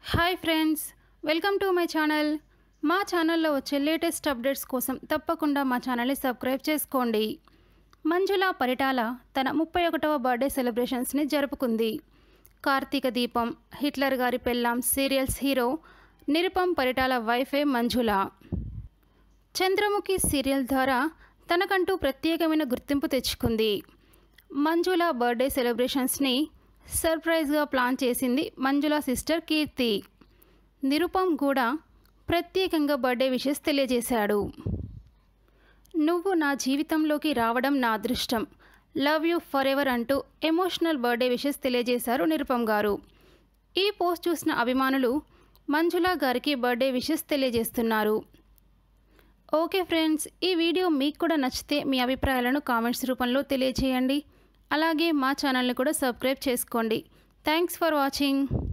hi friends welcome to my channel మా ఛానల్లో వచ్చే లేటెస్ట్ అప్డేట్స్ కోసం తప్పకుండా మా ఛానల్ని సబ్స్క్రైబ్ చేసుకోండి మంజుల పరిటాల తన ముప్పై ఒకటవ బర్త్డే సెలబ్రేషన్స్ని జరుపుకుంది కార్తీక దీపం హిట్లర్ గారి పెళ్ళాం సీరియల్స్ హీరో నిరుపం పరిటాల వైఫే మంజుల చంద్రముఖి సీరియల్ ద్వారా తనకంటూ ప్రత్యేకమైన గుర్తింపు తెచ్చుకుంది మంజుల బర్త్డే సెలబ్రేషన్స్ని సర్ప్రైజ్గా ప్లాన్ చేసింది మంజుల సిస్టర్ కీర్తి నిరుపం కూడా ప్రత్యేకంగా బర్త్డే విషెస్ తెలియజేశాడు నువ్వు నా జీవితంలోకి రావడం నా అదృష్టం లవ్ యూ ఫర్ ఎవర్ అంటూ ఎమోషనల్ బర్త్డే విషెస్ తెలియజేశారు నిరుపం గారు ఈ పోస్ట్ చూసిన అభిమానులు మంజుల గారికి బర్త్డే విషెస్ తెలియజేస్తున్నారు ఓకే ఫ్రెండ్స్ ఈ వీడియో మీకు కూడా నచ్చితే మీ అభిప్రాయాలను కామెంట్స్ రూపంలో తెలియజేయండి అలాగే మా ఛానల్ని కూడా సబ్స్క్రైబ్ చేసుకోండి థ్యాంక్స్ ఫర్ వాచింగ్